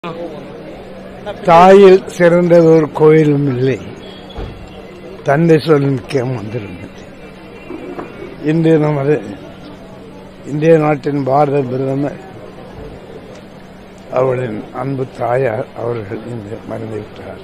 தாயில் சிறந்தது ஒரு கோயிலும் இல்லை தந்தை சொல்லிக்க வந்திருந்தது இன்று நமது இந்திய நாட்டின் பாரத பிரதமர் அவர்களின் அன்பு தாயார் அவர்கள் இன்று மறைந்துவிட்டார்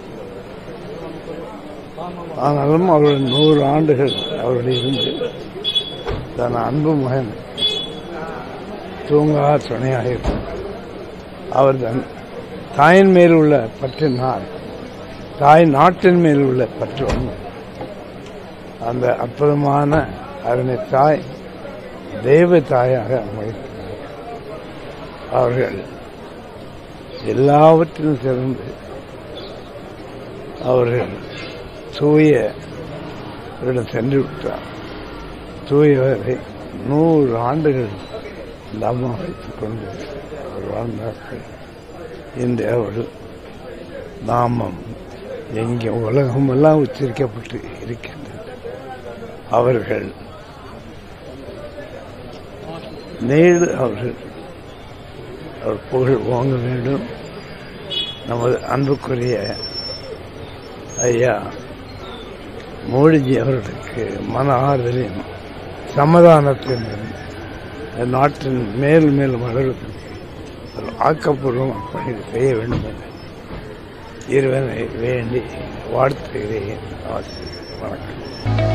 ஆனாலும் அவர்கள் நூறு ஆண்டுகள் அவர்கள் இருந்து தன் அன்பு மகன் தூங்கா துணையாக இருந்தார் அவர் தன் தாயின் மேல் உள்ள பற்றினால் தாய் நாட்டின் மேல் உள்ள பற்று அந்த அற்புதமான அருணை தாய் தெய்வ தாயாக அமைக்கிறார் அவர்கள் எல்லாவற்றிலும் சிறந்து அவர்கள் தூய இடம் சென்று விட்டார் தூயவரை நூறு ஆண்டுகள் இந்த அம்மா வைத்துக் கொண்டு அவர் வாழ்ந்தார்கள் இன்று அவர்கள் நாமம் எங்கே உலகமெல்லாம் உச்சரிக்கப்பட்டு இருக்கின்றது அவர்கள் நேரு அவர்கள் அவர் புகழ் வாங்க வேண்டும் நமது அன்புக்குரிய ஐயா மோடிஜி அவர்களுக்கு மன ஆறுதலையும் சமாதானத்தையும் நாட்டின் மேல் மேலும் வளர்வதற்கு ஒரு ஆக்கப்பூர்வம் பணி செய்ய வேண்டும் என இறைவனை வேண்டி வாழ்த்துகிறேன் வணக்கம்